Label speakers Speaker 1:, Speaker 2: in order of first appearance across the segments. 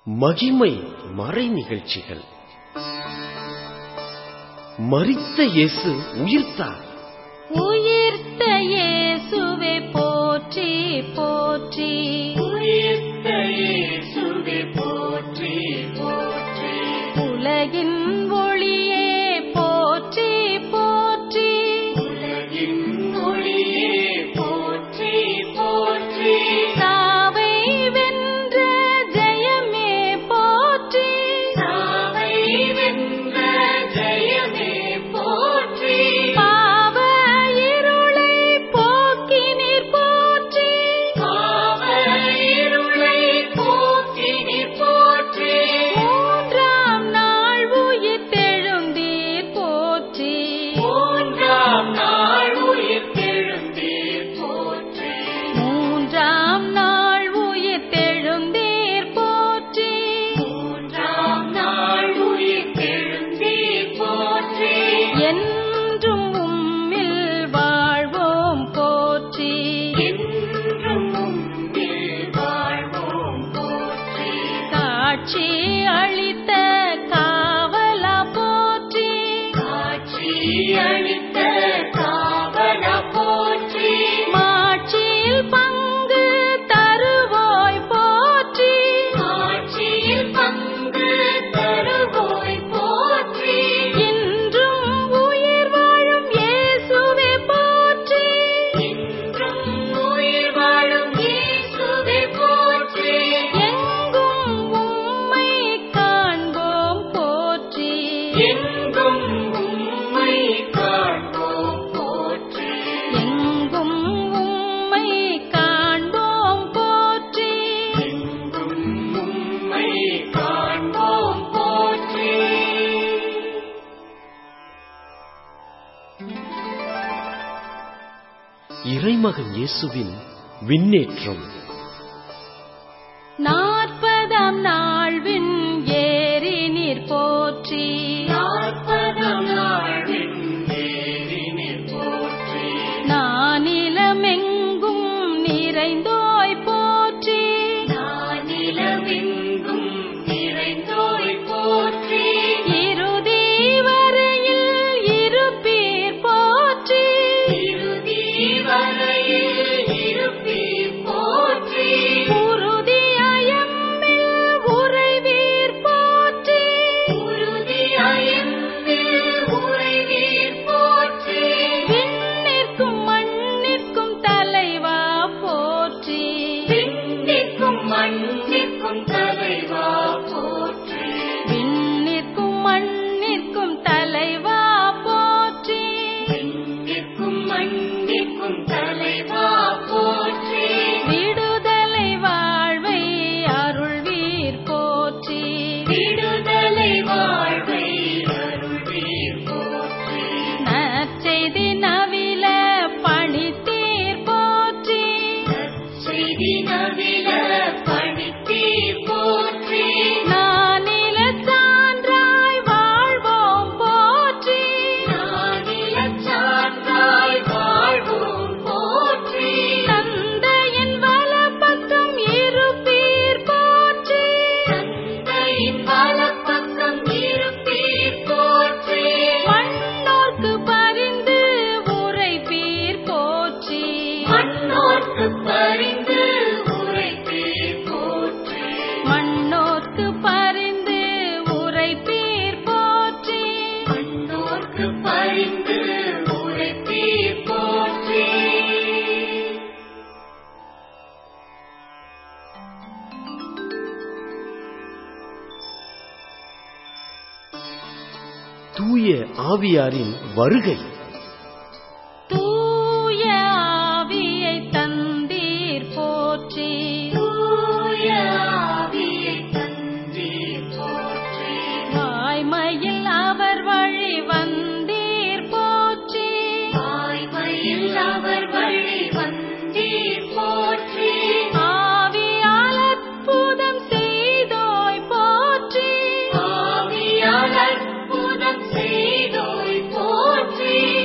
Speaker 1: மகிமை மறை நிகழ்ச்சிகள் மரித்த இயேசு உயிர்த்தார்
Speaker 2: உயிர்த்த இயேசுவே போற்றி போற்றி
Speaker 3: உயிர்த்த இயேசுவே போற்றி போற்றி
Speaker 2: உலகின் ஒளியே போற்றி போற்றி
Speaker 3: உலகின் ஒளியே போற்றி போற்றி
Speaker 2: சாவை வென்ற ஜெயமே போற்றி
Speaker 3: சாவை வென்ற ஜெயமே போற்றி
Speaker 2: பாவ இருளை போக்கினீர் போற்றி
Speaker 3: பாவ இருளை போக்கினீர் போற்றி
Speaker 2: மூன்றாம் நாள் உயிர் தெழுந்தீர் போற்றி
Speaker 3: மூன்றாம் நாள் உயிர் தெழுந்தீர் போற்றி
Speaker 2: மூன்றாம் நாள் உயிர் தெழுந்தீர் போற்றி
Speaker 3: மூன்றாம் நாள் உயிர் தெழுந்தீர் போற்றி
Speaker 2: என்றும் உம்மில் வாழ்வோம் போற்றி
Speaker 3: என்றும் உம்மில் வாழ்வோம் போற்றி
Speaker 2: காட்சி அளித்த காவலா போற்றி
Speaker 3: காட்சி அளித்த காவலா போற்றி
Speaker 2: மாட்சியில் பங்கு தருவோய் போற்றி
Speaker 3: காட்சியில் பங்கு தருவோய் போற்றி
Speaker 2: இன்றும் உயிர் வாழும் இயேசுவே போற்றி
Speaker 3: இன்றும் உயிர் வாழும் இயேசுவே போற்றி
Speaker 2: எங்கும் உம்மை காண்போம் போற்றி
Speaker 3: எங்கும் உம்மை காண்போம் போற்றி
Speaker 2: எங்கும் உம்மை காண்போம் போற்றி
Speaker 3: எங்கும் உம்மை காண்போம் போற்றி
Speaker 1: இறைமகன் இயேசுவின் விண்ணேற்றம்
Speaker 2: நாற்பதாம் நாள் விண் ஏறி நீர் போற்றி
Speaker 3: நாற்பதாம் நாளின் தேரினில் போற்றி
Speaker 2: நானிலமெங்கும் நிறைந்தோய் போற்றி
Speaker 3: நானிலமெங்கும் நிறைந்தோய் போற்றி
Speaker 2: இறுதி வரையில் இருப்பீர் போற்றி
Speaker 3: இறுதி வரையில் இருப்பீர் போற்றி
Speaker 2: உறுதியயம்மில் உறைவீர் போற்றி
Speaker 3: உறுதியயம்பில் உறைவீர் போற்றி
Speaker 2: விண்ணிற்கும் மண்ணிற்கும் தலைவா போற்றி
Speaker 3: விண்ணிற்கும் மண்ணிற்கும் தலைவா போற்றி
Speaker 2: விண்ணிற்கும் மண்ணிற்கும் தலைவா போற்றி
Speaker 3: விண்ணிற்கும் மண்ணிற்கும் தலைவா போற்றி
Speaker 2: விடுதலை வாழ்வை அருள்வீர் போற்றி
Speaker 3: விடுதலை வாழ்வை அருள்வீர் போற்றி
Speaker 2: நற்செய்தி நவில பணித்தீர் போற்றி
Speaker 3: செய்தி நவில பணித்தீர் போற்றி
Speaker 2: நானில சான்றாய் வாழ்வோம் போற்றி
Speaker 3: நானிலச் சான்றாய் வாழ்வோம் போற்றி
Speaker 2: தந்தையின் வலப்பக்கம் இருப்பீர் போற்றி
Speaker 3: தந்தையின் வலப்பக்கம் இருப்பீர் போற்றி
Speaker 2: மண்ணோர்க்கு பரிந்து உரைப்பீர் போற்றி
Speaker 3: மண்ணோர்க்கு பரிந்து உரைப்பீர் போற்றி
Speaker 2: மண்ணோர்க்கு பரிந்து உரைப்பீர் போற்றி
Speaker 3: மண்ணோர்க்கு பரிந்து உரைப்பீர் போற்றி
Speaker 1: தூய ஆவியாரின் வருகை
Speaker 2: தூய ஆவியை தந்தீர் போற்றி
Speaker 3: தூய ஆவியை தந்தீர் போற்றி
Speaker 2: வாய்மையில் அவர் வழி வந்தீர் போற்றி
Speaker 3: வாய்மையில் அவர் வழி வந்தீர் போற்றி
Speaker 2: ஆவியால் அற்புதம் செய்தோய் போற்றி
Speaker 3: ஆவியால் அற்புதம் செய்தோய் போற்றி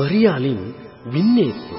Speaker 1: மரியாளின் விண்ணேற்பு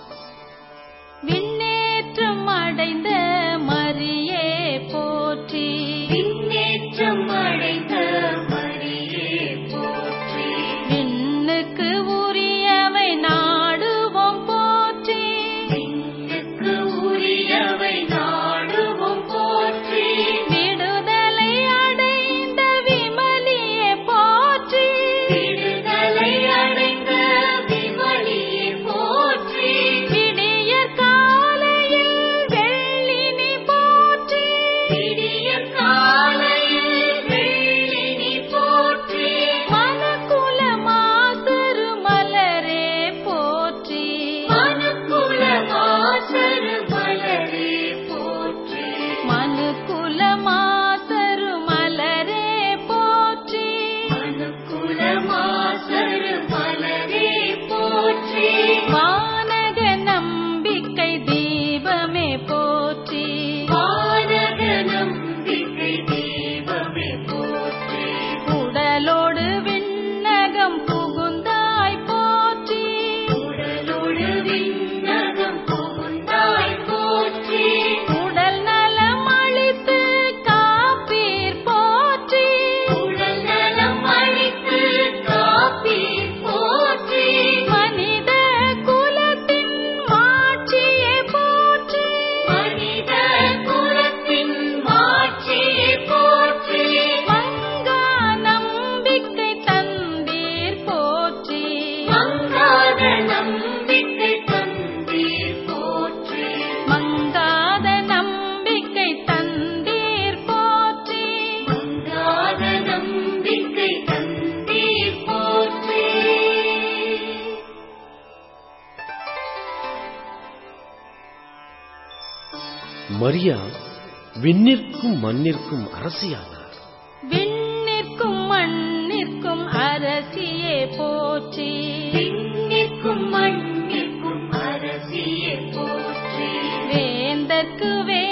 Speaker 2: விண்ணேற்றம் அடைந்த மரியே போற்றி
Speaker 3: விண்ணேற்றம் அடைந்த மரியே போற்றி
Speaker 2: விண்ணுக்கு உரியவை நாடுவோம் போற்றி
Speaker 3: விண்ணுக்கு உரியவை நாடுவோம் போற்றி
Speaker 2: விடுதலை அடைந்த விமலியே போற்றி
Speaker 3: விடுதலை அடைந்த விமலியே போற்றி
Speaker 2: விடியற் காலையில் வெள்ளினி போற்றி
Speaker 3: விடிய காலையில் வெள்ளினி போற்றி
Speaker 2: மனக்குல மாசரு மலரே போற்றி
Speaker 3: மனுக்குல மாசரு மலரே போற்றி
Speaker 2: மனுக்குல மாசரு மலரே போற்றி
Speaker 3: மனுக்குல மாசரு மலரே போற்றி
Speaker 2: வானக நம்பிக்கை தீபமே போற்றி
Speaker 3: வானக நம்பிக்கை தீபமே போற்றி
Speaker 2: உடலோடு விண்ணகம் புகுந்தாய் போற்றி
Speaker 3: உடலோடு விண்ணகம் புகுந்தாய் போற்றி
Speaker 2: உடல் நலம் அளித்து காப்பீர் போற்றி
Speaker 3: உடல் நலம் அளித்து காப்பீர் போற்றி
Speaker 2: மனித குலத்தின் மாட்சியே போற்றி
Speaker 3: மனித குலத்தின் மாட்சியை போற்றி
Speaker 2: மங்கா நம்பிக்கை தந்தீர் போற்றி
Speaker 3: மங்காத நம்பிக்கை தந்தீர் போற்றி
Speaker 2: மங்காத நம்பிக்கை தந்தீர் போற்றி
Speaker 3: மங்காத நம்பிக்கை தந்தீர் போற்றி
Speaker 1: மரியா விண்ணிற்கும் மண்ணிற்கும் அரசியானார்
Speaker 2: விண்ணிற்கும் மண்ணிற்கும் அரசியே போற்றி
Speaker 3: விண்ணிற்கும் மண்ணிற்கும் அரசியை போற்றி
Speaker 2: வேந்தற்கு வே